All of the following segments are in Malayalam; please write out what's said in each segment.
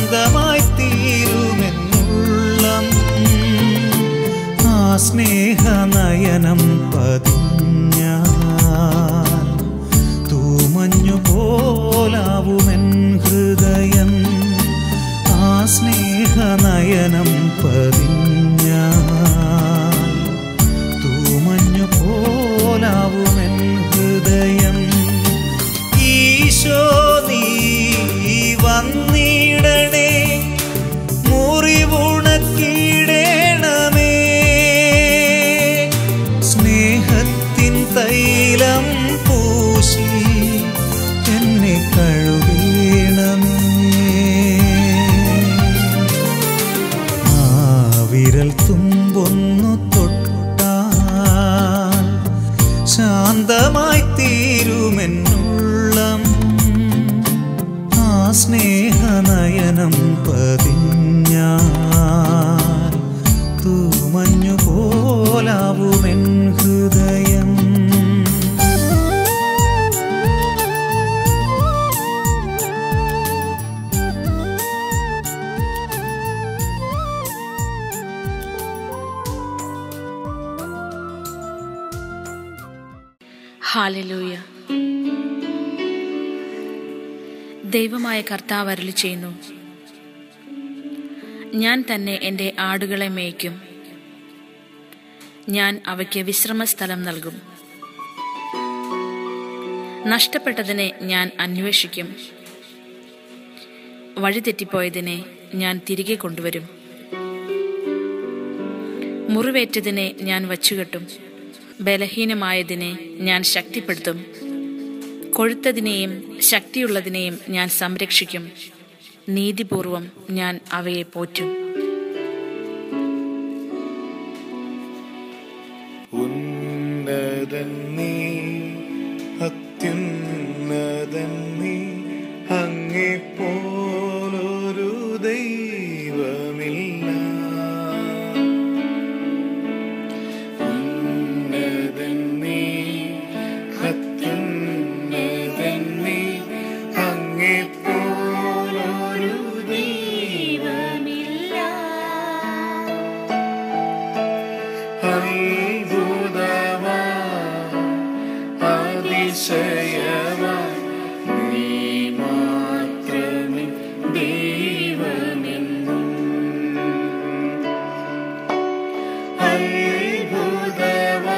ശാന്തമായി തീരുമെന്നുള്ളം ആ സ്നേഹനയനം പതിഞ്ഞാൽ തൂമഞ്ഞു പോലാവുമെൻ ഹൃദയം ആ സ്നേഹനയനം പതിഞ്ഞാൽ തൂമഞ്ഞു പോലാവുമെൻ ഹൃദയം ഈശോ നീ വന്നിടണേ മുറിവുണക്കിടേണമേ സ്നേഹത്തിൻ തൈലം പൂശി എന്നെ കഴുകേണമേ ആ വിരൽ തുമ്പൊന്നു തൊട്ടാൽ ശാന്തമായി തീരുമെന്നുള്ളം ആ സ്നേഹനയനം പതിഞ്ഞാൽ തൂമഞ്ഞു പോലാവുമെൻ ഹൃദയം ഹാലലൂയ ദൈവമായ കർത്താവ് അരുളി ചെയ്യുന്നു ഞാൻ തന്നെ എൻ്റെ ആടുകളെ മേയ്ക്കും ഞാൻ അവയ്ക്ക് വിശ്രമസ്ഥലം നൽകും നഷ്ടപ്പെട്ടതിനെ ഞാൻ അന്വേഷിക്കും വഴിതെറ്റിപ്പോയതിനെ ഞാൻ തിരികെ കൊണ്ടുവരും മുറിവേറ്റതിനെ ഞാൻ വച്ചുകെട്ടും ബലഹീനമായതിനെ ഞാൻ ശക്തിപ്പെടുത്തും കൊഴുത്തതിനെയും ശക്തിയുള്ളതിനെയും ഞാൻ സംരക്ഷിക്കും നീതിപൂർവം ഞാൻ അവയെ പോറ്റും ഉന്നതൻ നീ അത്യുന്നതൻ നീ അങ്ങേ പോലൊരു ദൈവമില്ല ഉന്നതൻ നീ അത്യുന്നതൻ നീ അങ്ങേ പോലൊരു ദൈവമില്ല അത്ഭുതമാ അതിശയമാ നീ മാത്രമേ ദൈവമെന്നും അത്ഭുതമാ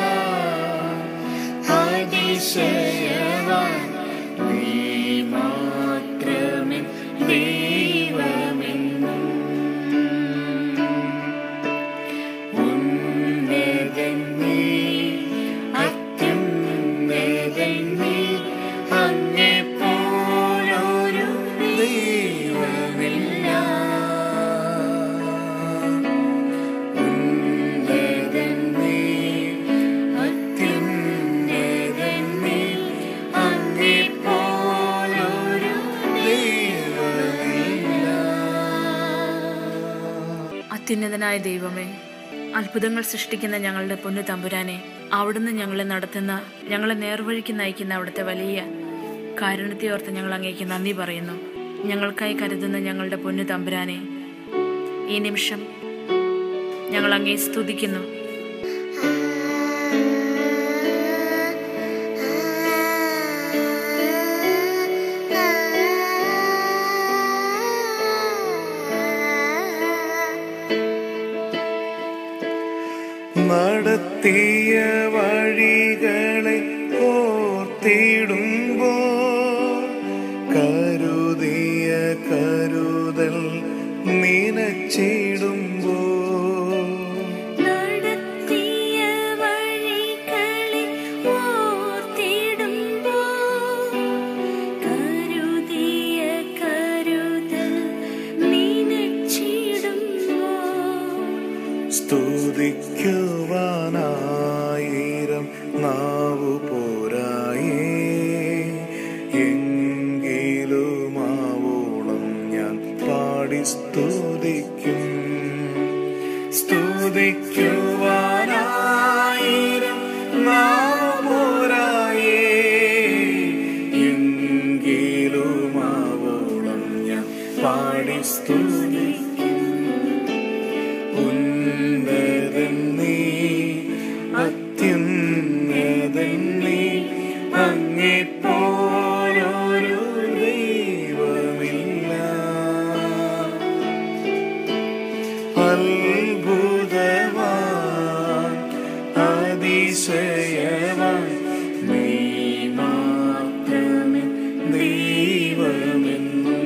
അതിശയമാ നീ മാത്രമേ ദൈവമെന്നും ഉന്നതൻ നീ അത്യുന്നതൻ നീ അങ്ങേ പോലൊരു ദൈവമില്ല ഉന്നതൻ നീ അത്യുന്നതൻ നീ അങ്ങേ പോലൊരു ദൈവമില്ല അത്യുന്നതനായ ദൈവമേ അത്ഭുതങ്ങൾ സൃഷ്ടിക്കുന്ന ഞങ്ങളുടെ പൊന്നു തമ്പുരാനെ അവിടുന്ന് ഞങ്ങളെ നടത്തുന്ന ഞങ്ങളെ നേർവഴിക്ക് നയിക്കുന്ന അവിടുത്തെ വലിയ കാരുണ്യത്തെ ഓർത്ത് ഞങ്ങൾ അങ്ങേക്ക് നന്ദി പറയുന്നു ഞങ്ങൾക്കായി കരുതുന്ന ഞങ്ങളുടെ പൊന്നു തമ്പുരാനെ ഈ നിമിഷം ഞങ്ങൾ അങ്ങേ സ്തുതിക്കുന്നു നടത്തിയ വഴികളെ ഓർത്തിടുമ്പോ കരുതിയ കരുതൽ നിനച്ചിടുമ്പോ നടത്തിയ വഴികളെ ഓർത്തിടുമ്പോ കരുതിയ കരുതൽ നിനച്ചിടുമ്പോ സ്തുതിക്കുവാനായിരം നാവു പോരായേ എങ്കിലുമാവോളം ഞാൻ പാടി സ്തുതിക്കും സ്തുതിക്കുവാനായിരം നാവു പോരായേ എങ്കിലുമാവോളം ഞാൻ പാടി സ്തുതിക്കും സ്തുതിക്കും ഉന്നതൻ നീ അത്യുന്നതൻ നീ അങ്ങെപ്പോലൊരു ദൈവമില്ല അത്ഭുതവാൻ അതിശയവാൻ നീ മാത്രമേ ദൈവമെന്നും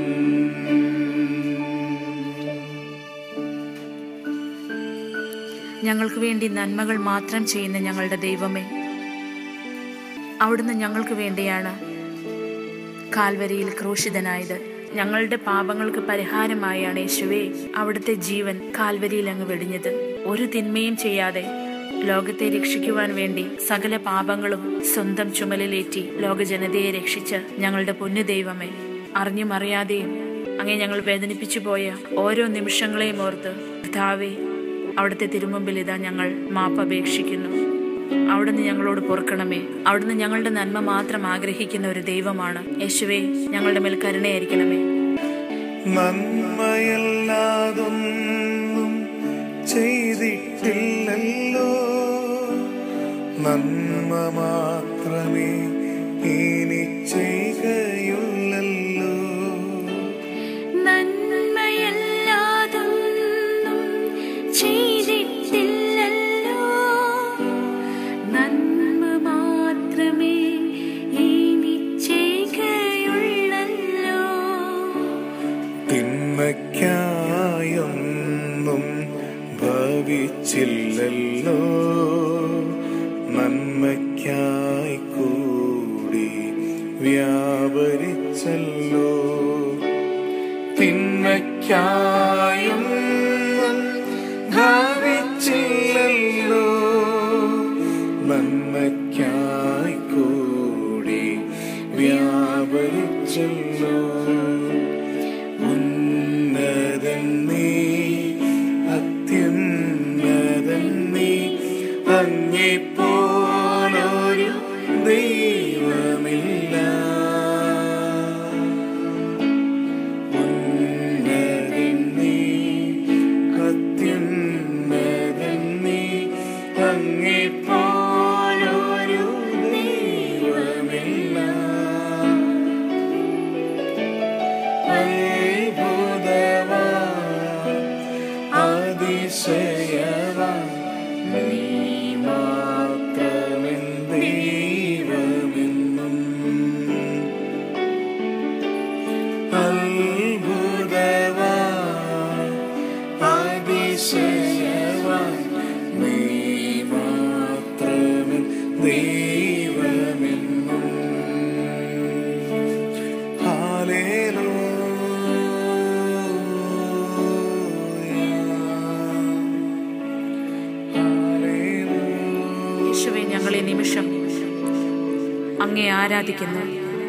ഞങ്ങൾക്ക് വേണ്ടി നന്മകൾ മാത്രം ചെയ്യുന്ന ഞങ്ങളുടെ ദൈവമേ അവിടുന്ന് ഞങ്ങൾക്ക് വേണ്ടിയാണ് കാൽവരിയിൽ ക്രൂശിതനായത് ഞങ്ങളുടെ പാപങ്ങൾക്ക് പരിഹാരമായാണ് യേശുവേ അവിടുത്തെ ജീവൻ കാൽവരിയിൽ അങ്ങ് വെടിഞ്ഞത് ഒരു തിന്മയും ചെയ്യാതെ ലോകത്തെ രക്ഷിക്കുവാൻ വേണ്ടി സകല പാപങ്ങളും സ്വന്തം ചുമലിലേറ്റി ലോകജനതയെ രക്ഷിച്ച് ഞങ്ങളുടെ പൊന്നു ദൈവമേ അറിഞ്ഞും അറിയാതെയും അങ്ങേ ഞങ്ങൾ വേദനിപ്പിച്ചു പോയ ഓരോ നിമിഷങ്ങളെയും ഓർത്ത് കർത്താവേ അവിടുത്തെ തിരുമുമ്പിൽ ഇതാ ഞങ്ങൾ മാപ്പ് അപേക്ഷിക്കുന്നു അവിടുന്ന് ഞങ്ങളോട് പൊറുക്കണമേ അവിടുന്ന് ഞങ്ങളുടെ നന്മ മാത്രം ആഗ്രഹിക്കുന്ന ഒരു ദൈവമാണ് യേശുവേ ഞങ്ങളുടെ മേൽ കരുണയായിരിക്കണമേ നന്മയല്ലാതൊന്നും ചെയ്തിട്ടില്ലല്ലോ നന്മ മാത്രമേ ഇനി ചെയ്യുകയുള്ളല്ലോ നന്മയല്ലാതൊന്നും ചെയ്തിട്ടില്ലല്ലോ നന്മ മാത്രമേ ഇനി ചെയ്യുകയുള്ളല്ലോ തിന്മയ്ക്കായൊന്നും ഭവിച്ചില്ലല്ലോ നന്മയ്ക്കായി കൂടി വ്യാപരിച്ചല്ലോ തിന്മയ്ക്കായൊന്നും ഭവിച്ചില്ലല്ലോ നന്മയ്ക്കായി കൂടി വ്യാപരിച്ചല്ലോ ഉന്നതൻ നീ അത്യുന്നതൻ നീ അങ്ങെപ്പോലൊരു ദൈവമില്ല ഉന്നതൻ നീ അത്യുന്നതൻ നീ അങ്ങെപ്പോലൊരു ദൈവമില്ല അത്ഭുതവാൻ അതിശയവാൻ നീ മാത്രമെൻ ദൈവമെന്നും അത്ഭുതവാൻ അതിശയവാൻ നീ മാത്രമെൻ ദൈവമെന്നും യേശുവെ ഞങ്ങൾ ഈ നിമിഷം അങ്ങേ ആരാധിക്കുന്നു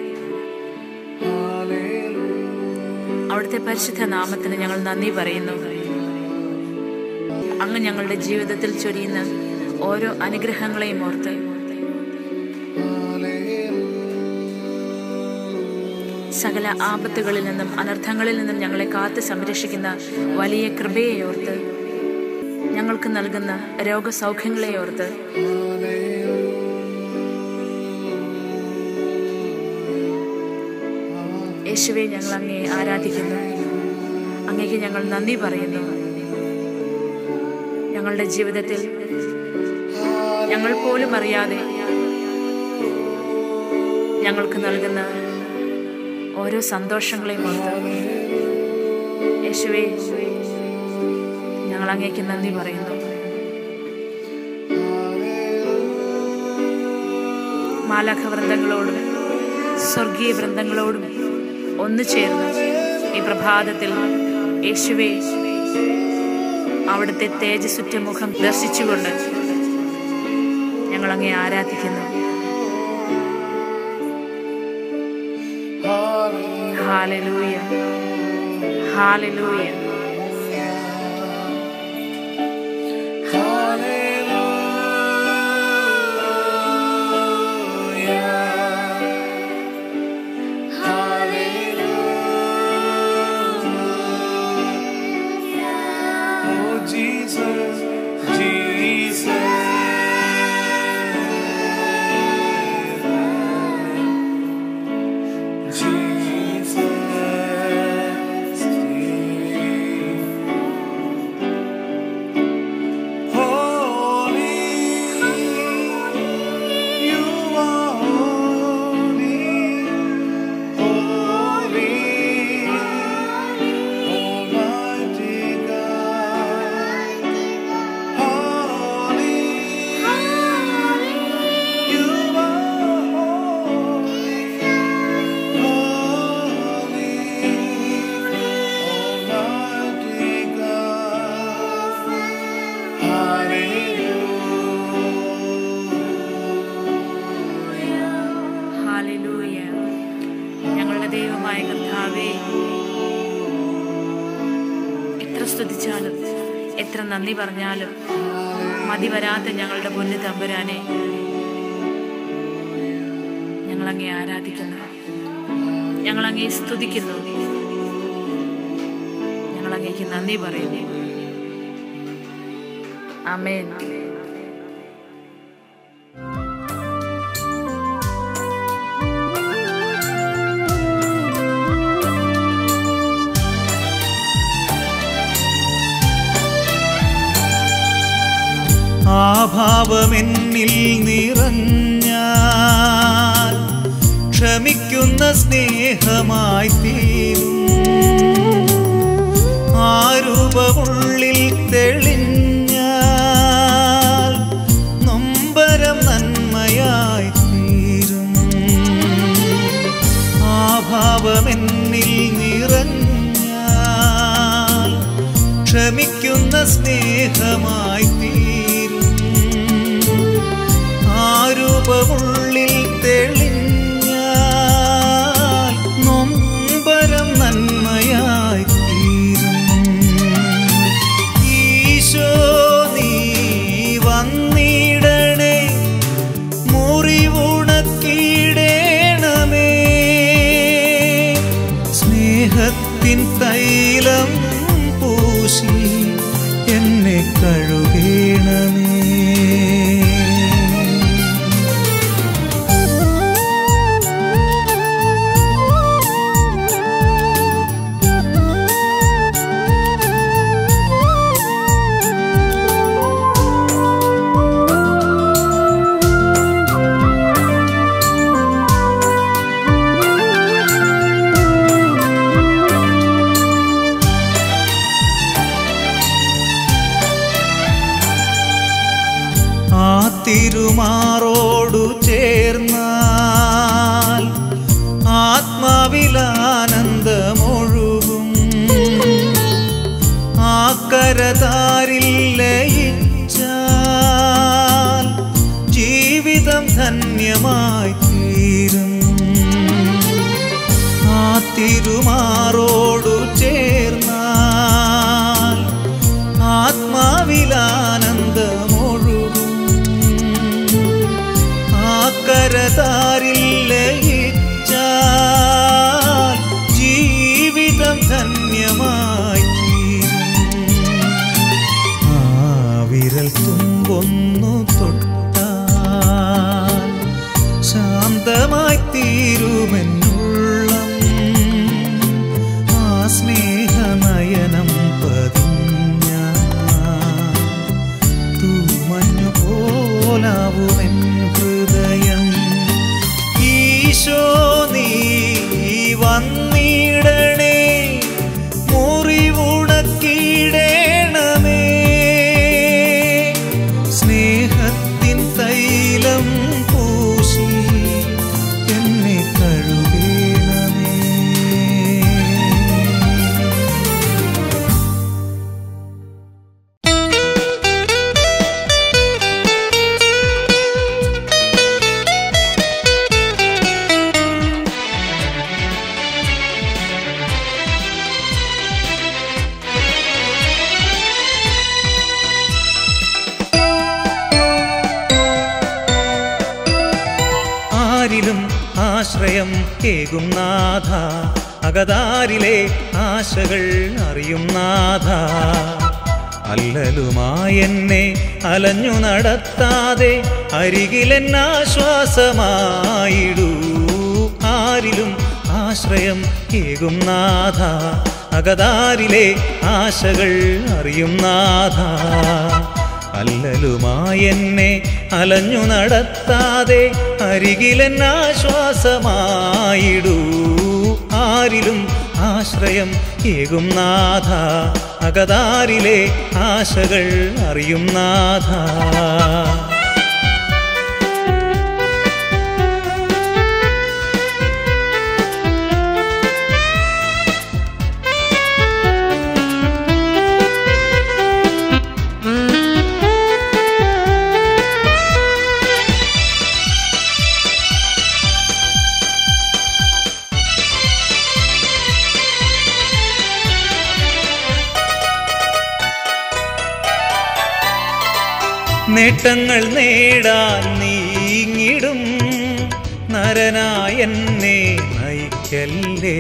അവിടുത്തെ പരിശുദ്ധ നാമത്തിന് ഞങ്ങൾ നന്ദി പറയുന്നു അങ്ങ് ഞങ്ങളുടെ ജീവിതത്തിൽ ചൊരിയുന്ന ഓരോ അനുഗ്രഹങ്ങളെയും ഓർത്ത് സകല ആപത്തുകളിൽ നിന്നും അനർത്ഥങ്ങളിൽ നിന്നും ഞങ്ങളെ കാത്ത് സംരക്ഷിക്കുന്ന വലിയ കൃപയെ ഓർത്ത് ഞങ്ങൾക്ക് നൽകുന്ന രോഗസൗഖ്യങ്ങളെ ഓർത്ത് യേശുവെ ഞങ്ങൾ അങ്ങേ ആരാധിക്കുന്നു അങ്ങേക്ക് ഞങ്ങൾ നന്ദി പറയുന്നു ഞങ്ങളുടെ ജീവിതത്തിൽ ഞങ്ങൾ പോലും അറിയാതെ ഞങ്ങൾക്ക് നൽകുന്ന ഓരോ സന്തോഷങ്ങളെയും ഓർത്ത് യേശുവെ ഞങ്ങൾ അങ്ങേക്ക് നന്ദി പറയുന്നു മാലാഖ വൃന്ദങ്ങളോടും സ്വർഗീയ വൃന്ദങ്ങളോടും ഒന്നു ചേർന്ന് ഈ പ്രഭാതത്തിൽ യേശുവെ അവിടുത്തെ തേജസ്സുറ്റ മുഖം ദർശിച്ചുകൊണ്ട് ഞങ്ങൾ അങ്ങേ ആരാധിക്കുന്നു ഹാലലൂയ ഹാലലൂയ ഹാലലൂയ ഞങ്ങളുടെ ദൈവമായ കർത്താവേ എത്ര സ്തുതിച്ചാലും എത്ര നന്ദി പറഞ്ഞാലും മതി വരാത്ത ഞങ്ങളുടെ പൊന്നു തമ്പുരാനെ ഞങ്ങളങ്ങേ ആരാധിക്കുന്നു ഞങ്ങളങ്ങേ സ്തുതിക്കുന്നു ഞങ്ങളങ്ങേക്ക് നന്ദി പറയുന്നു അമേൻ ആ ഭാവമെന്നിൽ നിറഞ്ഞാൽ ക്ഷമിക്കുന്ന സ്നേഹമായി തീരും ആ രൂപമുള്ളിൽ തെളിഞ്ഞാൽ നൊമ്പരം നന്മയായി തീരും ആ ഭാവമെന്നിൽ നിറഞ്ഞാൽ ക്ഷമിക്കുന്ന സ്നേഹമായി തീരും ആ രൂപമുള്ളിൽ തെളിഞ്ഞാൽ നൊമ്പരം നന്മയായി തീരും ഈശോ നീ വന്നിടണേ മുറിവുണക്കിടേണമേ സ്നേഹത്തിൻ തൈലം പൂശി എന്നെ കഴുകേണമേ ആ തിരുമാറോടു ചേർന്നാൽ ആത്മാവിലാനന്ദമൊഴുകും ആ കരതാരിൽ ലയിച്ചാൽ ജീവിതം ധന്യമായി തീരും ആ തിരുമാറോടു ചേർന്നാൽ ആത്മാവിലാനന്ദമൊഴുകും ആ കരതാരിൽ ലയിച്ചാൽ ജീവിതം ധന്യമായി തീരും ആ വിരൽ തുമ്പൊന്നു തൊട്ടാൽ ശാന്തമായി തീരുമെന്നുള്ളം ആ സ്നേഹനയനം പതിഞ്ഞ തൂമഞ്ഞു പോലാവുമെൻ ഹൃദയം ഈശോ നീ വന്നിടണേ മുറിവുണക്കിടേണമേ സ്നേഹത്തിൻ തൈലം പൂശി എന്നെ കഴുകേണമേ ആരിലും ആശ്രയം കേകും നാഥ അകതാരിലെ ആശകൾ അറിയും നാഥ അല്ലലുമായെന്നെ അലഞ്ഞു നടത്താതെ അരികിലെന്നാശ്വാസമായിടൂ ആരിലും ആശ്രയം ഏകും നാഥ അകതാരിലെ ആശകൾ അറിയും നാഥ അല്ലലുമായെന്നെ അലഞ്ഞു നടത്താതെ അരികിലെന്നാശ്വാസമായിടൂ ആരിലും ആശ്രയം ഏകും നാഥ അകതാരിലെ ആശകൾ അറിയും നാഥ നേട്ടങ്ങൾ നേടാൻ നീങ്ങിടും നരനായെന്നെ നയിക്കല്ലേ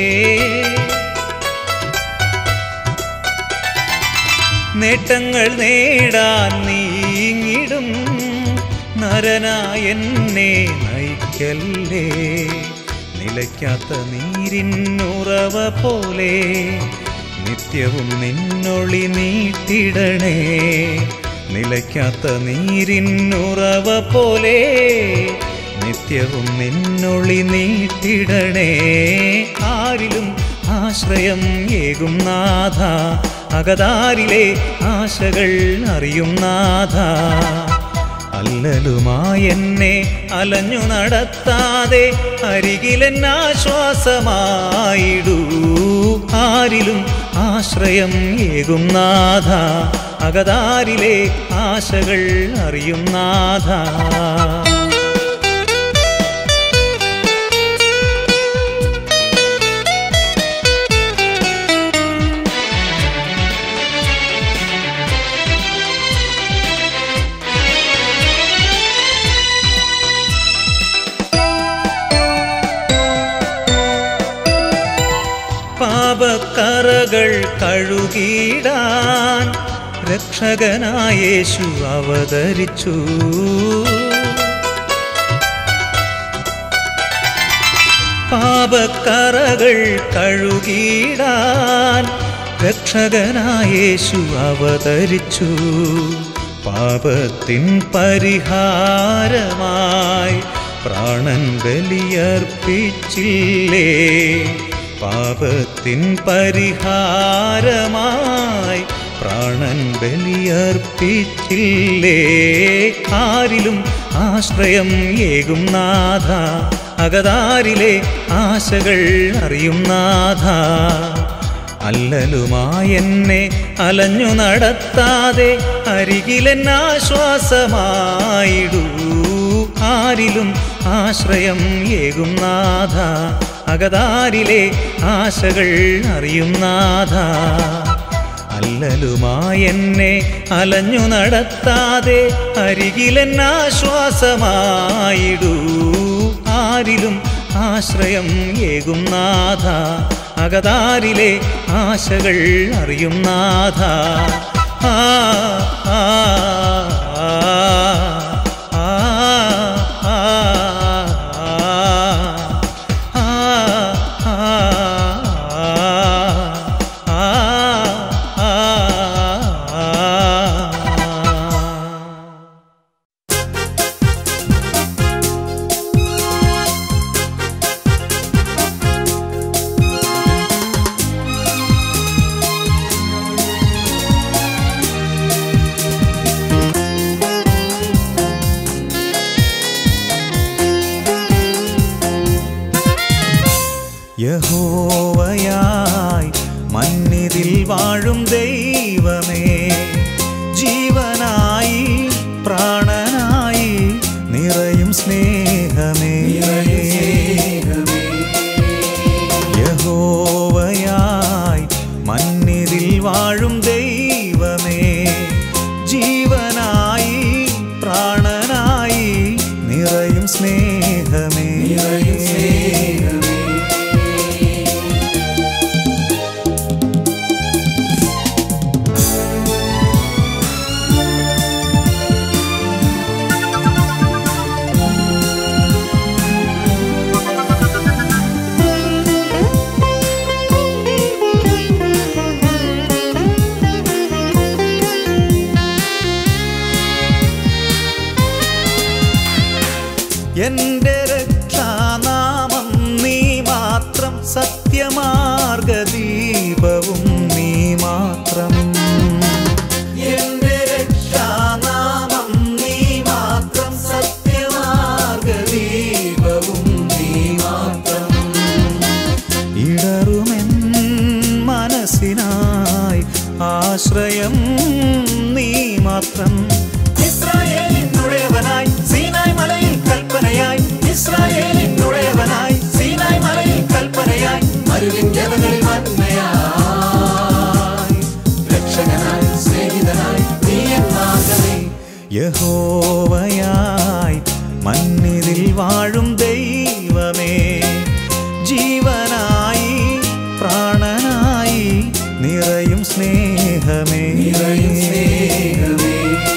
നേട്ടങ്ങൾ നേടാൻ നീങ്ങിടും നരനായെന്നെ നയിക്കല്ലേ നിലയ്ക്കാത്ത നീരിന്നുറവ പോലെ നിത്യവും നിന്നൊളി നീട്ടിടണേ നിലയ്ക്കാത്ത നീരിന്നുറവ പോലെ നിത്യവും നിന്നൊളി നീട്ടിടണേ ആരിലും ആശ്രയം ഏകും നാഥ അകതാരിലെ ആശകൾ അറിയും നാഥ അല്ലലുമായെന്നെ അലഞ്ഞു നടത്താതെ അരികിലെന്നാശ്വാസമായിടൂ ആരിലും ആശ്രയം ഏകും നാഥ അകതാരിലെ ആശകൾ അറിയും നാഥ പാപക്കറകൾ കഴുകിടാൻ രക്ഷകനായേശു അവതരിച്ചു പാപക്കറകൾ കഴുകിടാൻ രക്ഷകനായേശു അവതരിച്ചു പാപത്തിൻ പരിഹാരമായി പ്രാണൻ ബലിയർപ്പിച്ചില്ലേ പാപത്തിൻ പരിഹാരമായി പ്രാണൻ ബലിയർപ്പിച്ചില്ലേ ആരിലും ആശ്രയം ഏകും നാഥ അകതാരിലെ ആശകൾ അറിയും നാഥ അല്ലലുമായെന്നെ അലഞ്ഞു നടത്താതെ അരികിലെന്നാശ്വാസമായിടൂ ആരിലും ആശ്രയം ഏകും നാഥ അകതാരിലെ ആശകൾ അറിയും നാഥ അല്ലലുമായെന്നെ അലഞ്ഞു നടത്താതെ അരികിലെന്നാശ്വാസമായിടൂ ആരിലും ആശ്രയം ഏകും നാഥ അകതാരിലെ ആശകൾ അറിയും നാഥ ആ ആ ആ ആ ആ ആ എന്റെ രക്ഷാനാമം നീ മാത്രം സത്യമാർഗദീപവും നീ മാത്രം എന്റെ രക്ഷാനാമം നീ മാത്രം സത്യമാർഗദീപവും നീ മാത്രം ഇടറുമെൻ മനസ്സിനായി ആശ്രയം നീ മാത്രം ഇസ്രായേലിനുടയവനായി സീനായ് മലയിൽ കൽപ്പനയായി ഇസ്രായേലിനുടയവനായി സീനായ് മലയിൽ കൽപ്പനയായി മരുവിൻ ജനങ്ങളിൽ മന്മയായി രക്ഷകനായി സ്നേഹിതനായി നീ എന്നാകണേ യഹോവയായി മന്നിതിൽ വാഴും ദൈവമേ ജീവനായി പ്രാണനായി നിറയും സ്നേഹമേ നിറയും സ്നേഹമേ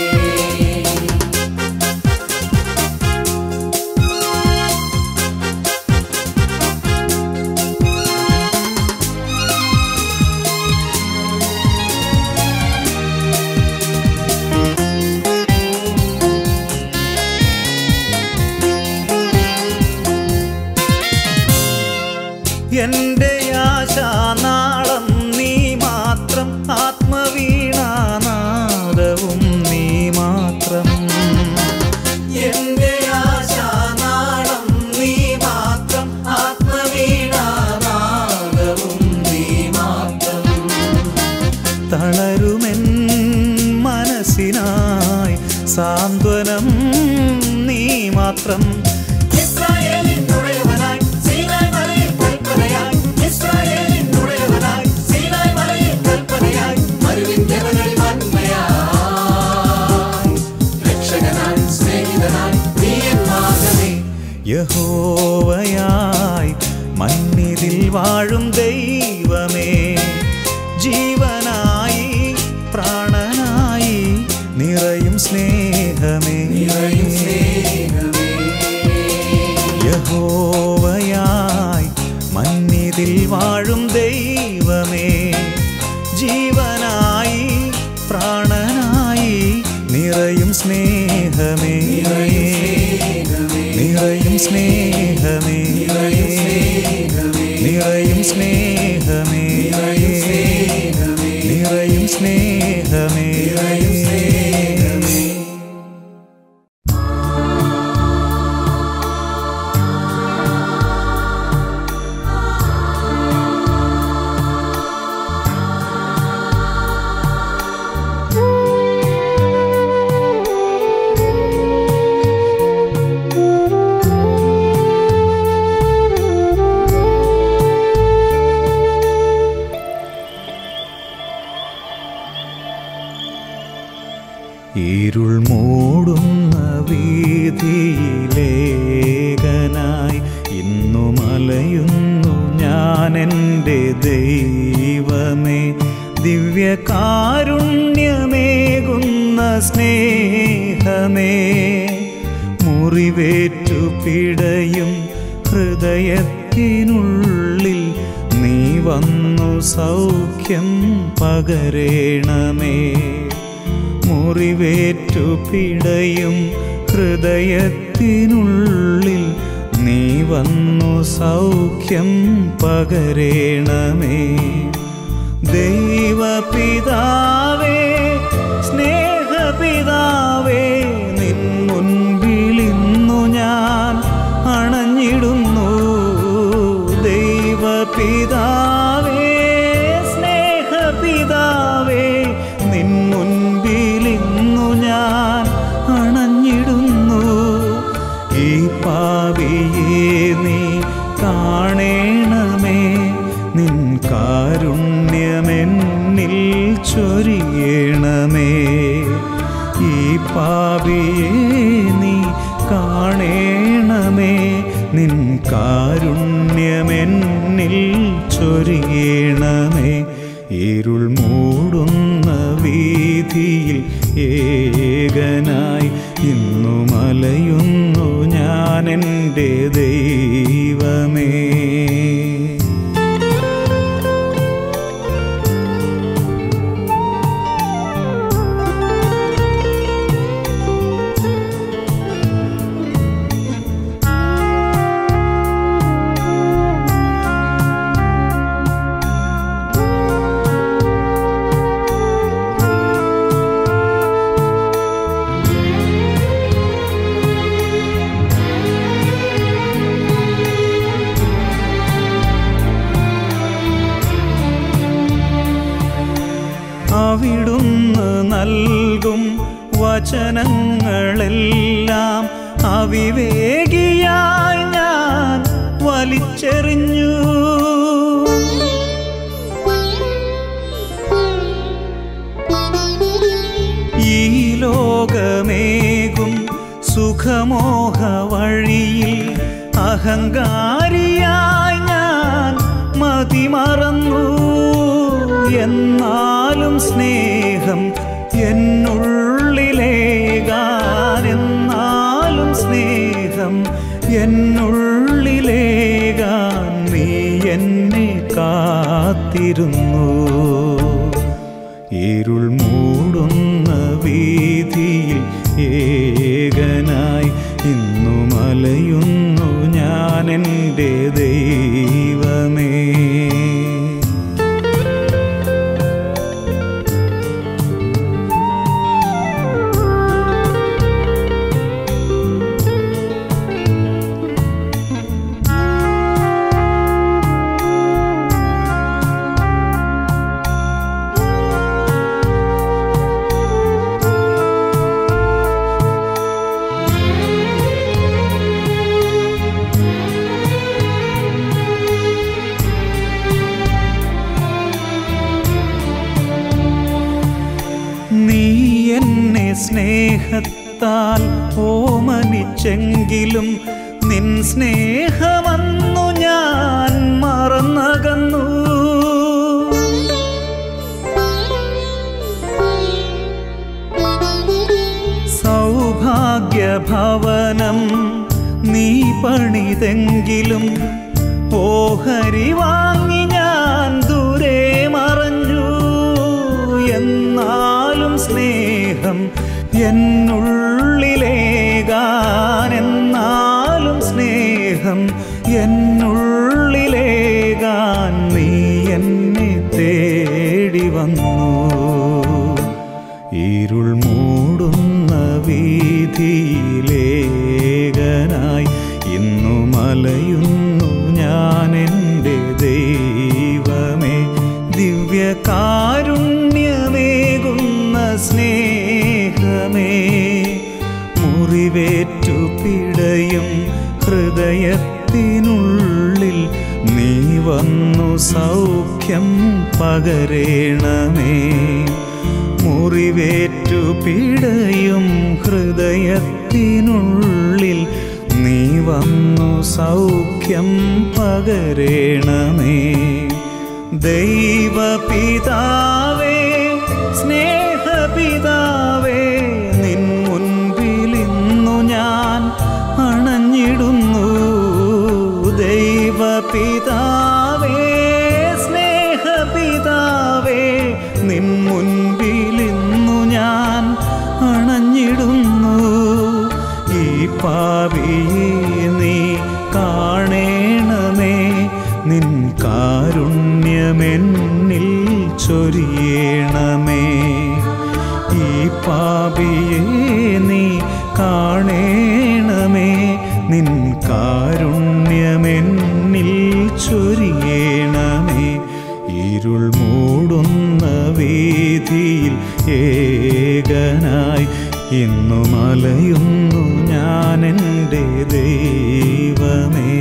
എന്റെ ആശാനാളം നീ മാത്രം ആത്മവീണാനാദവും നീ മാത്രം എന്റെ ആശാനാളം നീ മാത്രം ആത്മവീണാനാദവും നീ മാത്രം തളരുമെൻ മനസ്സിനായി സാന്ത്വനം നീ മാത്രം ഇസ്രായേലിനുടയവനായി സീനായ് മലയിൽ കൽപ്പനയായി ഇസ്രായേലിനുടയവനായി സീനായ് മലയിൽ കൽപ്പനയായി മരുവിൻ ജനങ്ങളിൽ മന്മയായി രക്ഷകനായി സ്നേഹിതനായി നീ എന്നാകണേ യഹോവയായി മന്നിതിൽ വാഴും ദൈവമേ ജീവനായി പ്രാണനായി നിറയും സ്നേഹമേ നിറയും സ്നേഹമേ യഹോവയായി മന്നിതിൽ വാഴും ദൈവമേ ജീവനായി പ്രാണനായി നിറയും സ്നേഹമേ നിറയും സ്നേഹമേ നിറയും സ്നേഹമേ നിറയും സ്നേഹമേ ഇരുൾ മൂടുന്ന വീതിയിലേകനായി ഇന്നു മലയുന്നു ഞാൻ എൻ്റെ ദൈവമേ ദിവ്യകാരുണ്യമേകുന്ന സ്നേഹമേ മുറിവേറ്റു പിടയും ഹൃദയത്തിനുള്ളിൽ നീ വന്നു സൗഖ്യം പകരേണമേ മുറിവേറ്റു പിടയും ഹൃദയത്തിനുള്ളിൽ നീ വന്നു സൗഖ്യം പകരേണമേ ദൈവപിതാവേ സ്നേഹപിതാവേ നിൻ മുൻപിലിന്നു ഞാൻ അണഞ്ഞിടുന്നു ദൈവപിതാവേ സ്നേഹപിതാവേ നിൻ മുൻപിലിന്നു ഞാൻ അണഞ്ഞിടുന്നു ഈ പാവിയെ നീ കാണേണമേ നിൻ കാരുണ്യമെന്നിൽ ചൊരിയണമേ ഈ പാവിയെ നീ കാണേണമേ നിൻ കാരുണ്യമെന്നിൽ ചൊരിയണമേ ഇരുൾ മൂടുന്ന വീതിയിൽ ഏകനായി ഇന്നു മലയുന്നു ഞാൻ എൻ്റെ ദൈവമേ അവിടുന്ന് നൽകും വചനങ്ങളെല്ലാം അവിവേകിയായി ഞാൻ വലിച്ചെറിഞ്ഞു ഈ ലോകമേകും സുഖമോഹ വഴിയിൽ അഹങ്കാരിയായി ഞാൻ മതിമറന്നു എന്നാലും സ്നേഹം എന്നുള്ളിലേകാൻ എന്നാലും സ്നേഹം എന്നുള്ളിലേകാൻ നീ എന്നെ കാത്തിരുന്നു ഇരുൾ മൂടുന്ന വീതിയിൽ ഏകനായി ഇന്നു മലയുന്നു ഞാൻ എൻ്റെ ദൈവമേ നീ എന്നെ സ്നേഹത്താൽ ഓമനിച്ചെങ്കിലും നിൻ സ്നേഹമന്നു ഞാൻ മറന്നകന്നു സൗഭാഗ്യഭവനം നീ പണിതെങ്കിലും ഓഹരി വാങ്ങി ഞാൻ ദൂരെ മറഞ്ഞു എന്നാലും സ്നേഹം എന്നുള്ളിലേകാൻ എന്നാലും സ്നേഹം എന്നുള്ളിലേകാൻ നീ എന്നെ തേടി വന്നു ഇരുൾ മൂടുന്ന വീതിയിലേകനായി ഇന്നു മലയുന്നു ഞാൻ എൻ്റെ ദൈവമേ ദിവ്യകാരുണ്യമേകുന്ന സ്നേഹമേ മുറിവേറ്റു പിടയും ഹൃദയത്തിനുള്ളിൽ നീ വന്നു സൗഖ്യം പകരേണമേ മുറിവേറ്റു പിടയും ഹൃദയത്തിനുള്ളിൽ നീ വന്നു സൗഖ്യം പകരേണമേ ദൈവപിതാവേ സ്നേഹപിതാവേ നിൻ മുൻപിൽ ഇന്നു ഞാൻ അണഞ്ഞിടുന്നു ദൈവപിതാവേ സ്നേഹപിതാവേ നിൻ മുൻപിൽ ഇന്നു ഞാൻ അണഞ്ഞിടുന്നു ഈ പാപിയെ നീ കാണേണമേ നിൻ കാരുണ്യമെന്നിൽ ചൊരിയണമേ ഈ പാപിയെ നീ കാണേണമേ നിൻ കാരുണ്യമെന്നിൽ ചൊരിയണമേ ഇരുൾ മൂടുന്ന വീതിയിൽ ഏകനായി ഇന്നു മലയുന്നു ഞാൻ എൻ്റെ ദൈവമേ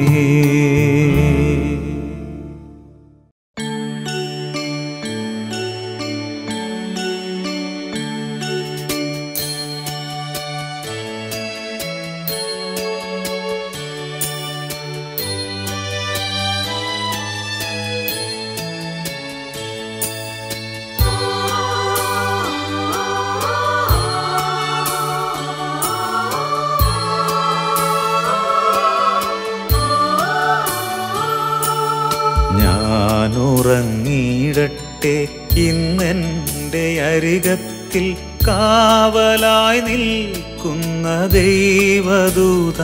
ഞാനുറങ്ങിയിടട്ടെ ഇന്നെൻ്റെ അരികത്തിൽ കാവലായി നിൽക്കുന്ന ദൈവദൂത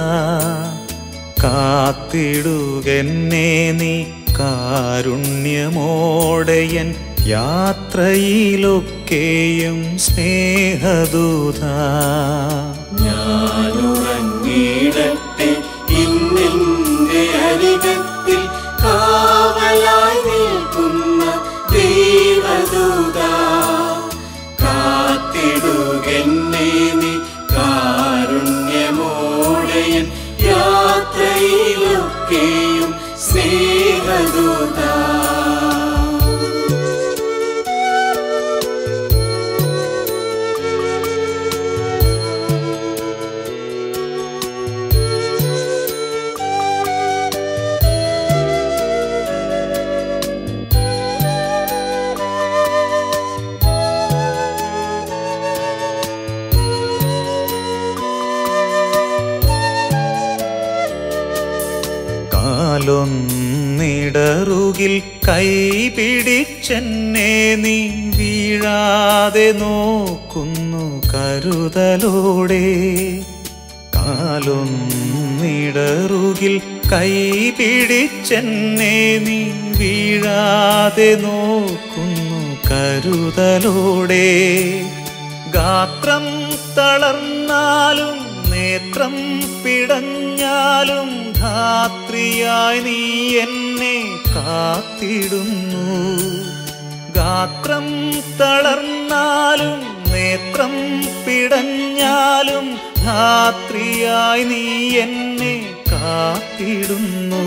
കാത്തിടുകെന്നെ നീ കാരുണ്യമോടെയൻ യാത്രയിലൊക്കെയും സ്നേഹദൂത ഞാനുറങ്ങിയിടട്ടെ ഇന്നെന്റെ അരികത്തിൽ കാവലായി നിൽക്കുന്ന ദൈവദൂത കാ കാലൊന്നിടറുകിൽ കൈ പിടിച്ചെന്നെ നീ വീഴാതെ നോക്കുന്നു കരുതലോടെ കാലൊന്നിടറുകിൽ കൈ പിടിച്ചെന്നെ നീ വീഴാതെ നോക്കുന്നു കരുതലോടെ ഗാത്രം തളർന്നാലും നേത്രം പിടഞ്ഞാലും ധാത്രിയായി നീ എന്നെ കാത്തിടുന്നു ഗാത്രം തളർന്നാലും നേത്രം പിടഞ്ഞാലും ധാത്രിയായി നീ എന്നെ കാത്തിടുന്നു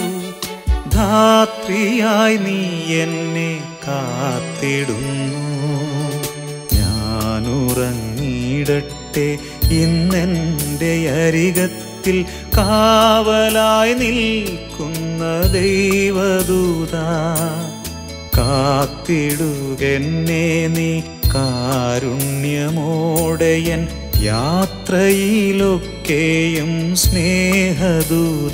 ധാത്രിയായി നീ എന്നെ കാത്തിടുന്നു ഞാനുറങ്ങിയിടട്ടെ ഇന്നെൻ്റെ അരികത്തിൽ കാവലായി നിൽക്കുന്ന ദൈവദൂത കാത്തിടുകെന്നെ നീ കാരുണ്യമോടെയൻ യാത്രയിലൊക്കെയും സ്നേഹദൂത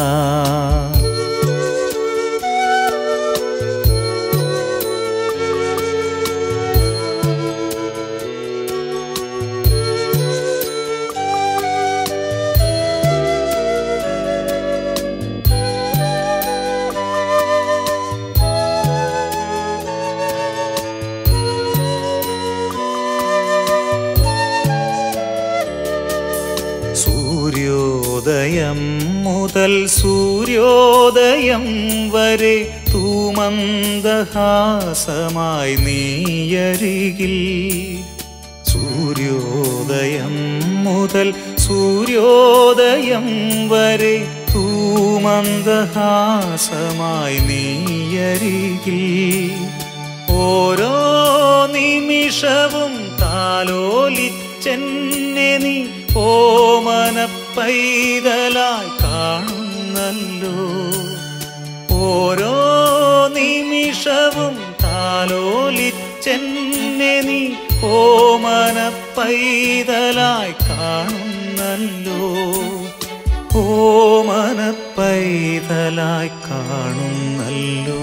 സൂര്യോദയം മുതൽ സൂര്യോദയം വരെ തൂമന്ദഹാസമായി നീയരികിൽ സൂര്യോദയം മുതൽ സൂര്യോദയം വരെ തൂമന്ദഹാസമായി നീയരികിൽ ഓരോ നിമിഷവും താലോലിച്ചെന്നെ നീ ഓമന പൈതലായി കാണുന്നല്ലോ ഓരോ നിമിഷവും താലോലിച്ചെന്നെ നീ ഓമന പൈതലായി കാണുന്നല്ലോ ഓമന പൈതലായി കാണുന്നല്ലോ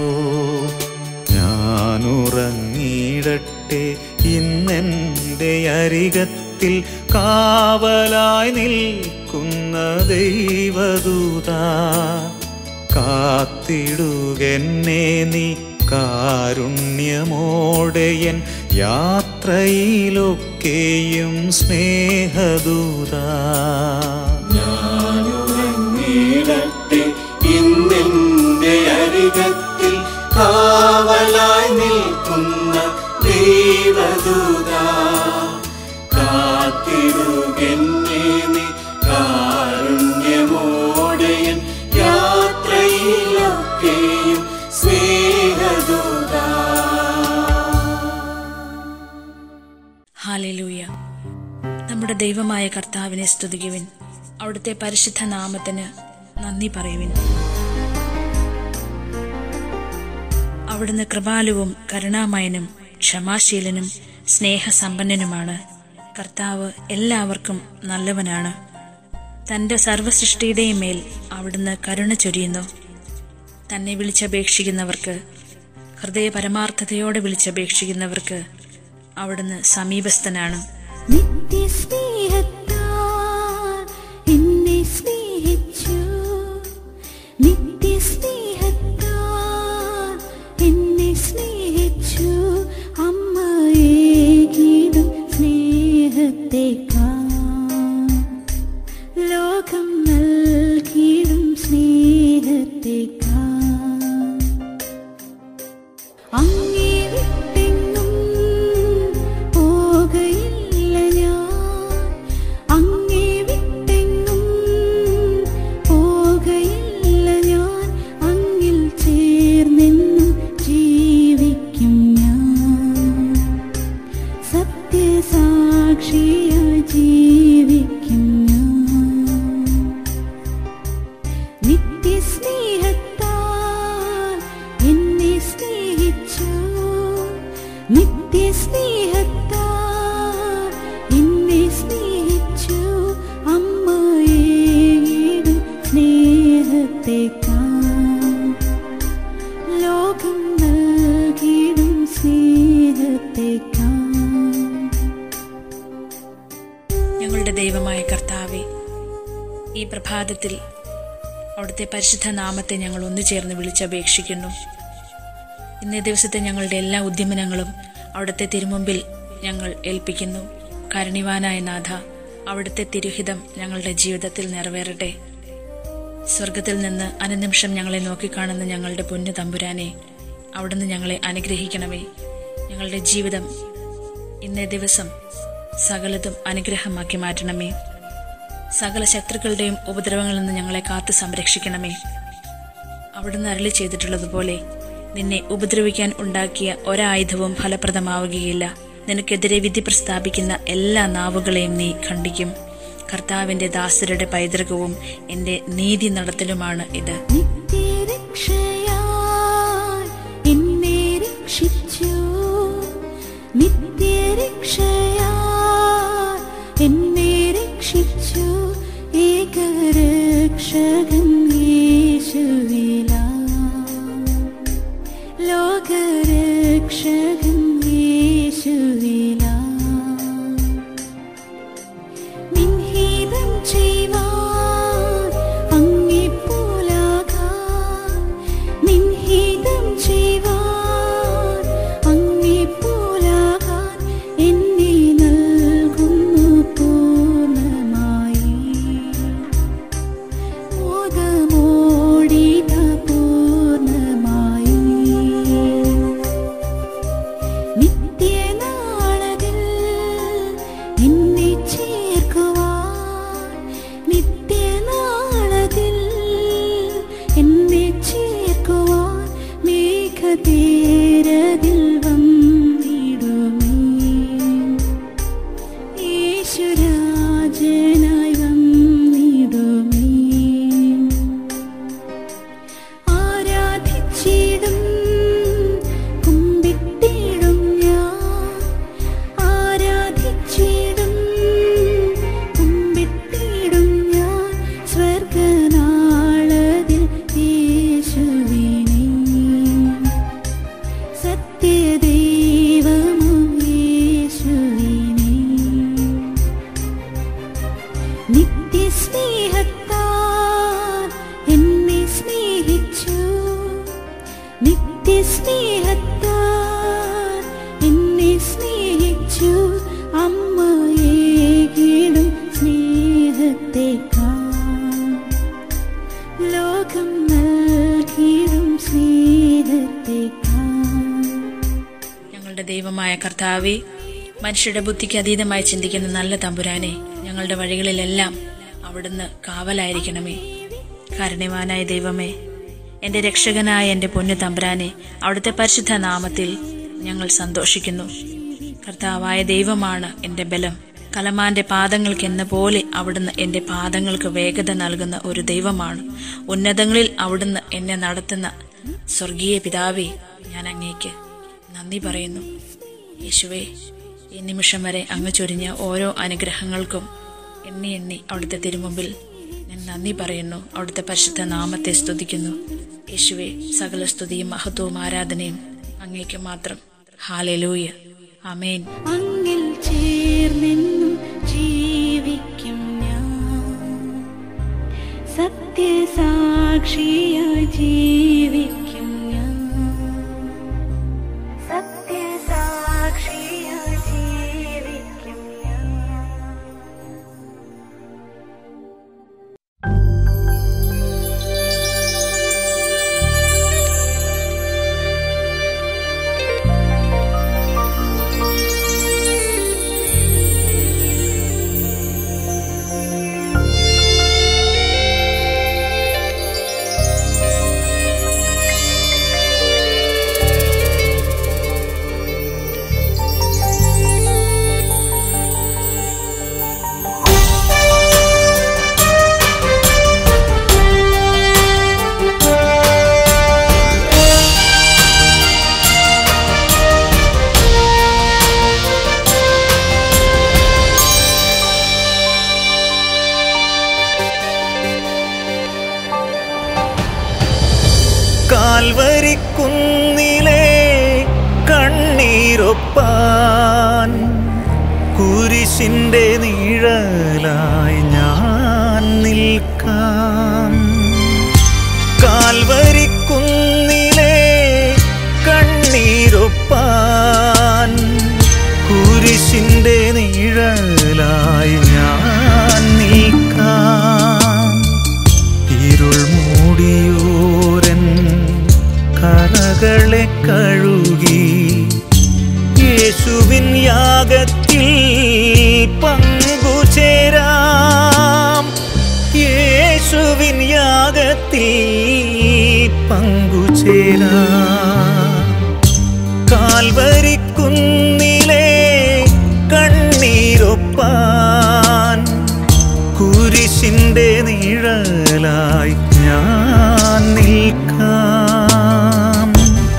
ഞാനുറങ്ങിയിടട്ടെ ഇന്നെൻ്റെ അരികത്തിൽ കാവലായി നിൽക്കുന്ന ദൈവദൂത കാത്തിടുകെന്നെ നീ കാരുണ്യമോടെയൻ യാത്രയിലൊക്കെയും സ്നേഹദൂത ഞാനുറങ്ങിയിടട്ടെ ഇന്നെന്റെ അരികത്തിൽ കാവലായി നിൽക്കുന്ന ദൈവദൂത കാത്തിടുകെന്നെ നീ കാരുണ്യമോടെയൻ യാത്രയിലൊക്കെയും സ്നേഹദൂത ഹാലലൂയ നമ്മുടെ ദൈവമായ കർത്താവിനെ സ്തുതിക്കുവിൻ അവിടുത്തെ പരിശുദ്ധ നാമത്തിന് നന്ദി പറയുവിൻ അവിടുന്ന് കൃപാലുവും കരുണാമയനും ക്ഷമാശീലനും സ്നേഹസമ്പന്നനുമാണ് കർത്താവ് എല്ലാവർക്കും നല്ലവനാണ് തന്റെ സർവസൃഷ്ടിയുടെയും മേൽ അവിടുന്ന് കരുണ ചൊരിയുന്നു തന്നെ വിളിച്ചപേക്ഷിക്കുന്നവർക്ക് ഹൃദയ പരമാർത്ഥതയോടെ വിളിച്ചപേക്ഷിക്കുന്നവർക്ക് അവിടുന്ന് സമീപസ്ഥനാണ് നിത്യസ്നേഹത്താൽ എന്നെ സ്നേഹിച്ചു നിത്യസ്നേഹത്താൽ എന്നെ സ്നേഹിച്ചു അമ്മയേകിടും സ്നേഹത്തേക്കാൾ ലോകം നൽകിയിടും സ്നേഹത്തേക്കാൾ അങ്ങേ വിട്ടെങ്ങും പോകയില്ല ഞാൻ അങ്ങേ വിട്ടെങ്ങും പോകയില്ല ഞാൻ അങ്ങിൽ ചേർന്നെന്നും ജീവിക്കും ഞാൻ സത്യസാക്ഷിയായി ജീവിക്കും ഞാൻ നിത്യസ്നേഹത്താൽ എന്നെ സ്നേഹിച്ചു നിത്യസ്നേഹത്താൽ എന്നെ സ്നേഹിച്ചു അമ്മയേടും സ്നേഹത്തേക്കാൾ ദൈവമായ കർത്താവെ ഈ പ്രഭാതത്തിൽ അവിടുത്തെ പരിശുദ്ധ നാമത്തെ ഞങ്ങൾ ഒന്നു ചേർന്ന് വിളിച്ചപേക്ഷിക്കുന്നു ഇന്നേ ദിവസത്തെ ഞങ്ങളുടെ എല്ലാ ഉദ്യമനങ്ങളും അവിടുത്തെ തിരുമുമ്പിൽ ഞങ്ങൾ ഏൽപ്പിക്കുന്നു കരുണിവാനായ നാഥ അവിടുത്തെ തിരുഹിതം ഞങ്ങളുടെ ജീവിതത്തിൽ നിറവേറട്ടെ സ്വർഗത്തിൽ നിന്ന് അനുനിമിഷം ഞങ്ങളെ നോക്കിക്കാണുന്ന ഞങ്ങളുടെ പൊന്നു തമ്പുരാനെ അവിടുന്ന് ഞങ്ങളെ അനുഗ്രഹിക്കണമേ ഞങ്ങളുടെ ജീവിതം ഇന്നേ ദിവസം സകലതും അനുഗ്രഹമാക്കി മാറ്റണമേ സകല ശത്രുക്കളുടെയും ഉപദ്രവങ്ങളിൽ നിന്ന് ഞങ്ങളെ കാത്തു സംരക്ഷിക്കണമേ അവിടുന്ന് അരളി ചെയ്തിട്ടുള്ളതുപോലെ നിന്നെ ഉപദ്രവിക്കാൻ ഉണ്ടാക്കിയ ഒരായുധവും ഫലപ്രദമാവുകയില്ല നിനക്കെതിരെ വിധി പ്രസ്താപിക്കുന്ന എല്ലാ നാവുകളെയും നീ ഖണ്ഡിക്കും കർത്താവിന്റെ ദാസരുടെ പൈതൃകവും എന്റെ നീതി നടത്തലുമാണ് ഇത് നിത്യരക്ഷയായി എന്നെ രക്ഷിച്ചു നിത്യരക്ഷയായി എന്നെ രക്ഷിച്ചു ഏകരക്ഷകൻ യേശുവിലാ ലോകരക്ഷകൻ യേശുവിലാ നിൻഹിതം ചെയ്യുവാൻ അങ്ങേപ്പോലാകാൻ നിൻഹിതം ചെയ്യുവാൻ അങ്ങേപ്പോലാകാൻ എന്നെ നൽകുന്നു പൂർണ്ണമായി മോദമോടിത പൂർണ്ണമായി നിത്യനാളതിൽ എന്നെ ചേർക്കുവാൻ നിത്യനാളതിൽ എന്നെ ചേർക്കുവാൻ മേഘതേരതിൽ വന്നിടുമേ യേശുരാജനായി വന്നിടുമേ ആരാധിച്ചിടും കുമ്പിട്ടിടും ഞാൻ ആരാധിച്ചിടും കുമ്പിട്ടിടും ഞാൻ സ്വർഗനാളതിൽ യേശുവിനെ സത്യദൈവമോ യേശുവിനെ നിത്യസ്നേഹത്താൽ എന്നെ സ്നേഹിച്ചു നിത്യസ്നേഹത്താൽ എന്നെ സ്നേഹിച്ചു അമ്മയേകിടും സ്നേഹത്തെക്കാൾ ലോകം നൽകിടും സ്നേഹത്തെക്കാൾ ഞങ്ങളുടെ ദൈവമായ കർത്താവെ മനുഷ്യരുടെ ബുദ്ധിക്ക് അതീതമായി ചിന്തിക്കുന്ന നല്ല തമ്പുരാനെ ഞങ്ങളുടെ വഴികളിലെല്ലാം അവിടുന്ന് കാവലായിരിക്കണമേ കാരണവാനായ ദൈവമേ എന്റെ രക്ഷകനായ എന്റെ പൊന്നു തമ്പുരാനെ അവിടുത്തെ പരിശുദ്ധ നാമത്തിൽ ഞങ്ങൾ സന്തോഷിക്കുന്നു കർത്താവായ ദൈവമാണ് എന്റെ ബലം കലമാന്റെ പാദങ്ങൾക്ക് എന്ന പോലെ അവിടുന്ന് എന്റെ പാദങ്ങൾക്ക് വേഗത നൽകുന്ന ഒരു ദൈവമാണ് ഉന്നതങ്ങളിൽ അവിടുന്ന് എന്നെ നടത്തുന്ന സ്വർഗീയ പിതാവേ ഞാൻ അങ്ങേക്ക് നന്ദി പറയുന്നു യേശുവേ ഈ നിമിഷം വരെ അങ്ങ് ചൊരിഞ്ഞ ഓരോ അനുഗ്രഹങ്ങൾക്കും എണ്ണി എണ്ണി അവിടുത്തെ തിരുമുമ്പിൽ ഞാൻ നന്ദി പറയുന്നു അവിടുത്തെ പരിശുദ്ധ നാമത്തെ സ്തുതിക്കുന്നു യേശുവെ സകല സ്തുതിയും മഹത്വവും ആരാധനയും അങ്ങേക്ക് മാത്രം ഹാലലൂയ അമേൻ അങ്ങിൽ ചേർന്നെന്നും ജീവിക്കും ഞാൻ സത്യസാക്ഷിയായി ജീവിക്കും ഞാൻ സത്യസാക്ഷിയായി ജീവിക്കും ഞാൻ കാൽവരിക്കുന്നിലെ കണ്ണീരൊപ്പാൻ കുരി കുരിശിൻ്റെ നീഴലായി ഞാൻ നിൽക്കാം കാൽവരിക്കുന്നിലെ കണ്ണീരൊപ്പാൻ കുരിശിൻ്റെ നീഴലായി ഞാൻ നിൽക്കാം ഇരുൾ മൂടിയോരൻ കറകളെ കഴുകി യേശുവിൻ യാഗത്തിൽ പങ്കുചേരാം യേശുവിൻ യാഗത്തിൽ പങ്കുചേരാം കാൽവരിക്കുന്നിലെ കണ്ണീരൊപ്പാൻ കുരിശിൻ്റെ നിഴലായി ഞാൻ നിൽക്കാം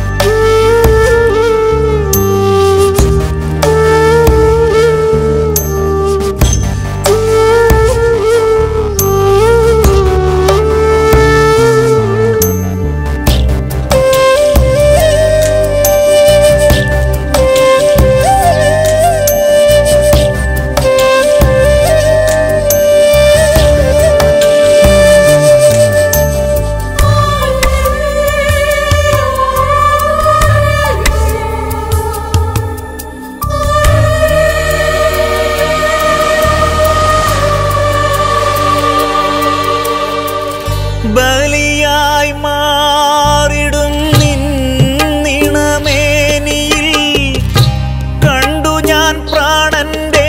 ബലിയായി മാറിടും നിന്നിണമേനിയിൽ കണ്ടു ഞാൻ പ്രാണന്റെ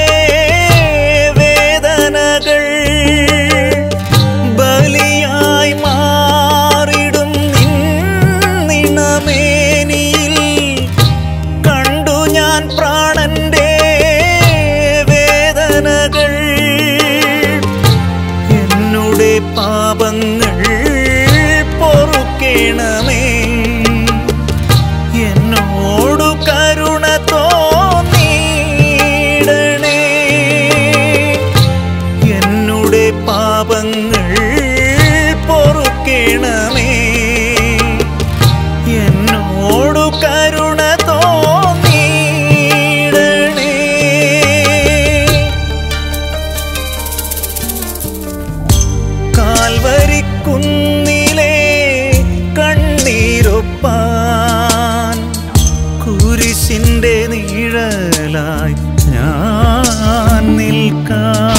വേദനകൾ ബലിയായി മാറിടും നിന്നിണമേനിയിൽ കണ്ടു ഞാൻ പ്രാണന്റെ വേദനകൾ എന്നുടെ പാപങ്ങൾ പൊറുക്കേണമേ എന്നോടു കരുണ തോന്നിയിടണേ എന്നുടെ പാപങ്ങൾ പൊറുക്കേണമേ എന്നോടു കരുണ തോന്നിയിടണേ കാൽവരിക്കുന്നിലെ കണ്ണീരൊപ്പാൻ കുരിശിൻ്റെ നീഴലായി ഞാൻ നിൽക്കാം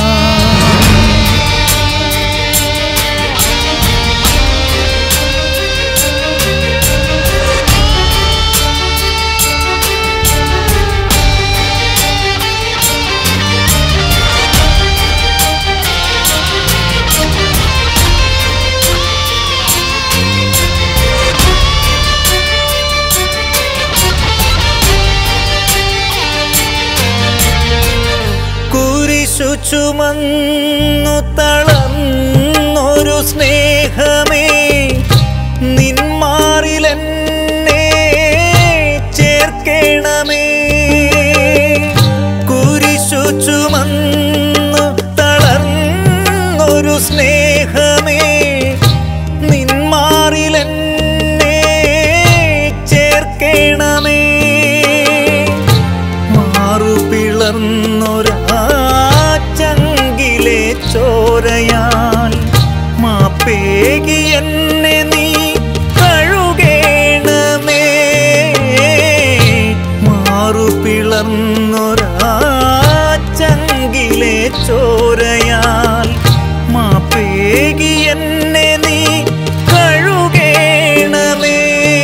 കുരിശു ചുമന്നു തളർന്നൊരു സ്നേഹമേ നിന്മാറിലെന്നെ ചേർക്കേണമേ കുരിശു ചുമന്നു തളർന്നൊരു സ്നേഹമേ നിന്മാറിലെന്നെ ചേർക്കേണമേ മാറു പിളർന്നൊരാ ചങ്കിലെ ചോരയാൽ മാപ്പേകി എന്നെ നീ കഴുകേണമേ മാറു പിളർന്നൊരാ ചങ്കിലെ ചോരയാൽ മാപ്പേകി എന്നെ നീ കഴുകേണമേ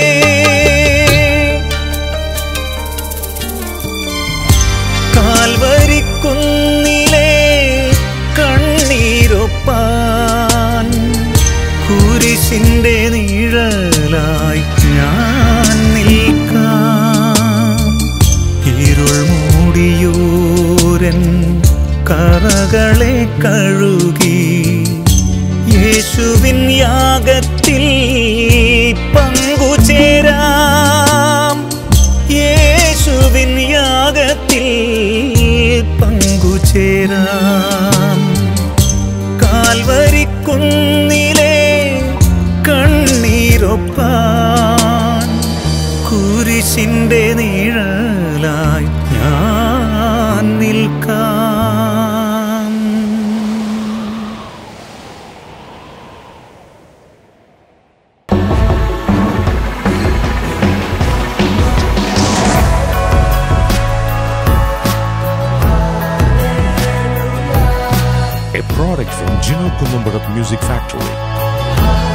കാൽവരിക്കുന്നിലെ കണ്ണീരൊപ്പാൻ കുരിശിൻ്റെ നീഴലായി ഞാൻ നിൽക്കാം ഇരുൾ മൂടിയൂരൻ കറകളെ കഴുകി യേശുവിൻ യാഗത്തിൽ പങ്കുചേരാം യേശുവിൻ യാഗത്തിൽ പങ്കുചേരാം കാൽവരിക്കുന്നിലെ കണ്ണീരൊപ്പാൻ കുരിശിൻ്റെ നീഴലായി ഞാൻ നിൽക്കാം a product from Gino Columbarat Music Factory.